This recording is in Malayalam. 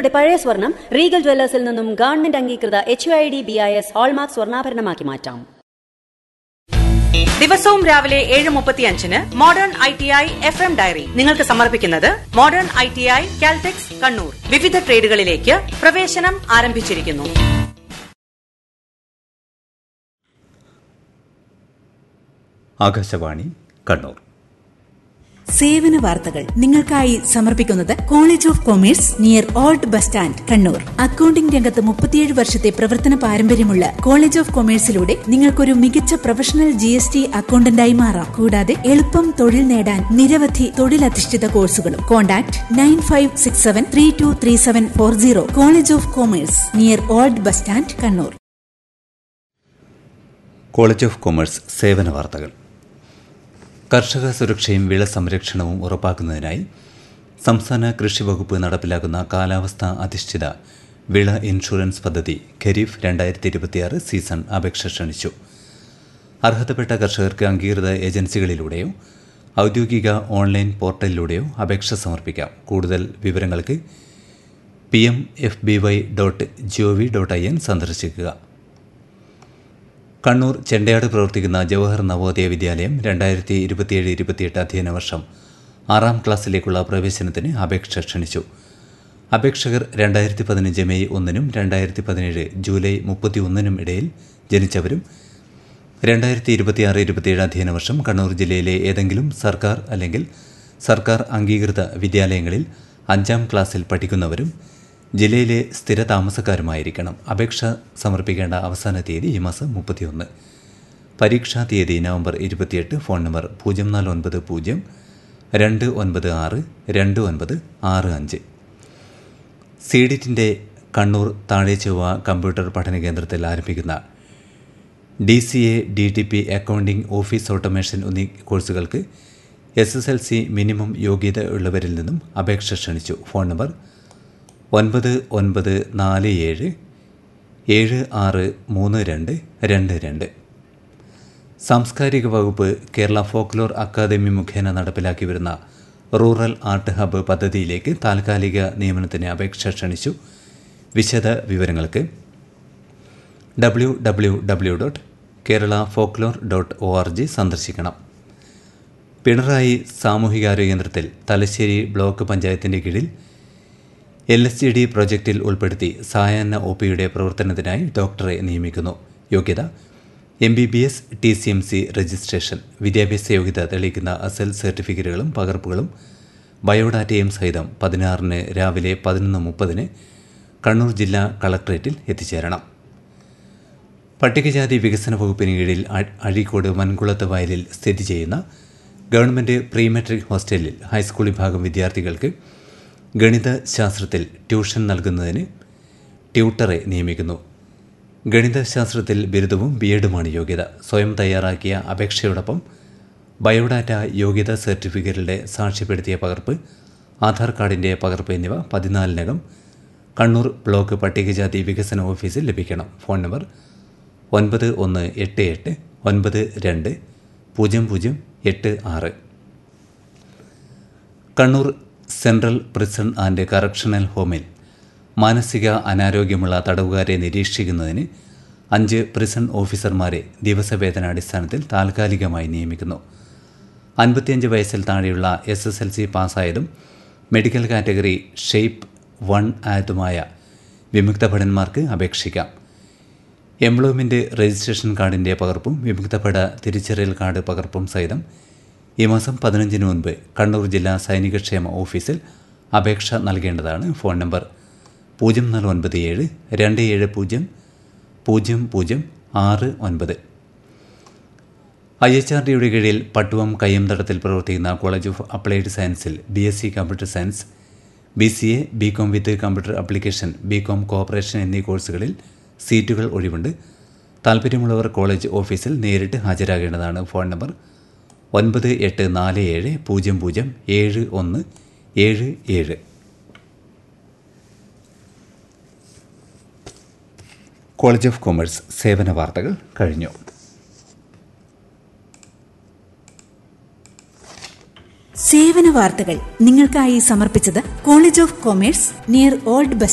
നിങ്ങളുടെ പഴയ സ്വർണം റീഗൽ ജ്വല്ലേഴ്സിൽ നിന്നും ഗവൺമെന്റ് അംഗീകൃത H I D B I S hallmark സ്വർണ്ണാഭരണമാക്കി മാറ്റാം ദിവസവും രാവിലെ ഏഴ് മുപ്പത്തിയഞ്ചിന് modern I T I F M diary നിങ്ങൾക്ക് സമർപ്പിക്കുന്നത് modern I T I Caltex Kannur വിവിധ ട്രേഡുകളിലേക്ക് പ്രവേശനം ആരംഭിച്ചിരിക്കുന്നു ആകാശവാണി കണ്ണൂർ സേവന വാർത്തകൾ നിങ്ങൾക്കായി സമർപ്പിക്കുന്നത് college of commerce near old bus stand Kannur accounting രംഗത്ത് മുപ്പത്തിയേഴ് വർഷത്തെ പ്രവർത്തന പാരമ്പര്യമുള്ള കോളേജ് ഓഫ് കൊമേഴ്സിലൂടെ നിങ്ങൾക്കൊരു മികച്ച പ്രൊഫഷണൽ ജി എസ് ടി അക്കൌണ്ടന്റായി മാറാം കൂടാതെ എളുപ്പം തൊഴിൽ നേടാൻ നിരവധി തൊഴിലധിഷ്ഠിത കോഴ്സുകളും contact nine five six seven three two three seven four zero college of commerce near old bus stand Kannur college of commerce സേവന വാർത്തകൾ കർഷക സുരക്ഷയും വിള സംരക്ഷണവും ഉറപ്പാക്കുന്നതിനായി സംസ്ഥാന കൃഷി വകുപ്പ് നടപ്പിലാക്കുന്ന കാലാവസ്ഥാ അധിഷ്ഠിത വിള ഇൻഷുറൻസ് പദ്ധതി ഖരീഫ് രണ്ടായിരത്തി ഇരുപത്തിയാറ് സീസൺ അപേക്ഷ ക്ഷണിച്ചു അർഹതപ്പെട്ട കർഷകർക്ക് അംഗീകൃത ഏജൻസികളിലൂടെയോ ഔദ്യോഗിക ഓൺലൈൻ പോർട്ടലിലൂടെയോ അപേക്ഷ സമർപ്പിക്കാം കൂടുതൽ വിവരങ്ങൾക്ക് P M F B Y dot G O V dot I N സന്ദർശിക്കുക കണ്ണൂർ ചെണ്ടയാട് പ്രവർത്തിക്കുന്ന ജവഹർ നവോദയ വിദ്യാലയം രണ്ടായിരത്തി ഇരുപത്തിയേഴ് ഇരുപത്തിയെട്ട് അധ്യയന വർഷം ആറാം ക്ലാസ്സിലേക്കുള്ള പ്രവേശനത്തിന് അപേക്ഷ ക്ഷണിച്ചു അപേക്ഷകർ രണ്ടായിരത്തി പതിനഞ്ച് മെയ് ഒന്നിനും രണ്ടായിരത്തി പതിനേഴ് ജൂലൈ മുപ്പത്തി ഒന്നിനും ഇടയിൽ ജനിച്ചവരും രണ്ടായിരത്തി ഇരുപത്തിയാറ് ഇരുപത്തിയേഴ് അധ്യയന വർഷം കണ്ണൂർ ജില്ലയിലെ ഏതെങ്കിലും സർക്കാർ അല്ലെങ്കിൽ സർക്കാർ അംഗീകൃത വിദ്യാലയങ്ങളിൽ അഞ്ചാം ക്ലാസ്സിൽ പഠിക്കുന്നവരും ജില്ലയിലെ സ്ഥിര താമസക്കാരുമായിരിക്കണം അപേക്ഷ സമർപ്പിക്കേണ്ട അവസാന തീയതി ഈ മാസം മുപ്പത്തിയൊന്ന് പരീക്ഷാ തീയതി നവംബർ ഇരുപത്തിയെട്ട് ഫോൺ നമ്പർ പൂജ്യം നാല് ഒൻപത് പൂജ്യം രണ്ട് ഒൻപത് ആറ് രണ്ട് ഒൻപത് ആറ് അഞ്ച് സീഡിറ്റിൻ്റെ കണ്ണൂർ താഴേച്ചൊവ്വ കമ്പ്യൂട്ടർ പഠന കേന്ദ്രത്തിൽ ആരംഭിക്കുന്ന D C A D T P accounting office automation എന്നീ കോഴ്സുകൾക്ക് S S L C minimum യോഗ്യത ഉള്ളവരിൽ നിന്നും അപേക്ഷ ക്ഷണിച്ചു ഫോൺ നമ്പർ ഒൻപത് ഒൻപത് നാല് ഏഴ് ഏഴ് ആറ് മൂന്ന് രണ്ട് രണ്ട് രണ്ട് സാംസ്കാരിക വകുപ്പ് കേരള ഫോക്ലോർ അക്കാദമി മുഖേന നടപ്പിലാക്കി വരുന്ന റൂറൽ ആർട്ട് ഹബ്ബ് പദ്ധതിയിലേക്ക് താൽക്കാലിക നിയമനത്തിന് അപേക്ഷ ക്ഷണിച്ചു വിശദ വിവരങ്ങൾക്ക് W W W dot Kerala folklore dot O R G സന്ദർശിക്കണം പിണറായി സാമൂഹികാരോഗ്യ കേന്ദ്രത്തിൽ തലശ്ശേരി ബ്ലോക്ക് പഞ്ചായത്തിൻ്റെ കീഴിൽ എൽ എസ് ജി ഡി പ്രോജക്റ്റിൽ ഉൾപ്പെടുത്തി സായാഹ്ന ഒ പിയുടെ പ്രവർത്തനത്തിനായി ഡോക്ടറെ നിയമിക്കുന്നു യോഗ്യത M B B S T C M C registration വിദ്യാഭ്യാസ യോഗ്യത തെളിയിക്കുന്ന അസൽ സർട്ടിഫിക്കറ്റുകളും പകർപ്പുകളും ബയോഡാറ്റയും സഹിതം പതിനാറിന് രാവിലെ പതിനൊന്ന് മുപ്പതിന് കണ്ണൂർ ജില്ലാ കളക്ട്രേറ്റിൽ എത്തിച്ചേരണം പട്ടികജാതി വികസന വകുപ്പിന് കീഴിൽ അ- അഴീക്കോട് മൻകുളത്ത് വയലിൽ സ്ഥിതി ചെയ്യുന്ന ഗവൺമെൻറ് പ്രീ മെട്രിക് ഹോസ്റ്റലിൽ ഹൈസ്കൂൾ വിഭാഗം വിദ്യാർത്ഥികൾക്ക് ഗണിത ശാസ്ത്രത്തിൽ ട്യൂഷൻ നൽകുന്നതിന് ട്യൂട്ടറെ നിയമിക്കുന്നു ഗണിതശാസ്ത്രത്തിൽ ബിരുദവും ബി എഡുമാണ് യോഗ്യത സ്വയം തയ്യാറാക്കിയ അപേക്ഷയോടൊപ്പം ബയോഡാറ്റ യോഗ്യത സർട്ടിഫിക്കറ്റിലെ സാക്ഷ്യപ്പെടുത്തിയ പകർപ്പ് ആധാർ കാർഡിൻ്റെ പകർപ്പ് എന്നിവ പതിനാലിനകം കണ്ണൂർ ബ്ലോക്ക് പട്ടികജാതി വികസന ഓഫീസിൽ ലഭിക്കണം ഫോൺ നമ്പർ ഒൻപത് ഒന്ന് എട്ട് എട്ട് ഒൻപത് രണ്ട് പൂജ്യം പൂജ്യം എട്ട് ആറ് Kannur central prison and correctional ഹോമിൽ മാനസിക അനാരോഗ്യമുള്ള തടവുകാരെ നിരീക്ഷിക്കുന്നതിന് അഞ്ച് പ്രിസൺ ഓഫീസർമാരെ ദിവസവേതനാടിസ്ഥാനത്തിൽ താൽക്കാലികമായി നിയമിക്കുന്നു അൻപത്തിയഞ്ച് വയസ്സിൽ താഴെയുള്ള എസ് എസ് എൽ സി പാസ്സായതും മെഡിക്കൽ കാറ്റഗറി ഷെയ്പ്പ് വൺ ആയതുമായ വിമുക്ത ഭടന്മാർക്ക് അപേക്ഷിക്കാം എംപ്ലോയ്മെൻറ്റ് രജിസ്ട്രേഷൻ കാർഡിൻ്റെ പകർപ്പും വിമുക്തഭട തിരിച്ചറിയൽ കാർഡ് പകർപ്പും സഹിതം ഈ മാസം പതിനഞ്ചിന് മുൻപ് കണ്ണൂർ ജില്ലാ സൈനികക്ഷേമ ഓഫീസിൽ അപേക്ഷ നൽകേണ്ടതാണ് ഫോൺ നമ്പർ പൂജ്യം നാല് ഒൻപത് ഏഴ് രണ്ട് ഏഴ് പൂജ്യം പൂജ്യം പൂജ്യം ആറ് ഒൻപത് ഐ എച്ച് ആർ ഡിയുടെ കീഴിൽ പട്ടുവം കയ്യംതടത്തിൽ പ്രവർത്തിക്കുന്ന കോളേജ് ഓഫ് അപ്ലൈഡ് സയൻസിൽ B S C computer science B C A B com with computer application B com cooperation എന്നീ കോഴ്സുകളിൽ സീറ്റുകൾ ഒഴിവുണ്ട് താല്പര്യമുള്ളവർ കോളേജ് ഓഫീസിൽ നേരിട്ട് ഹാജരാകേണ്ടതാണ് ഫോൺ നമ്പർ ഒൻപത് എട്ട് നാല് ഏഴ് പൂജ്യം പൂജ്യം ഏഴ് ഒന്ന് ഏഴ് ഏഴ് കോളേജ് ഓഫ് കൊമേഴ്സ് സേവന വാർത്തകൾ കഴിഞ്ഞു സേവന വാർത്തകൾ നിങ്ങൾക്കായി സമർപ്പിച്ചത് college of commerce near old bus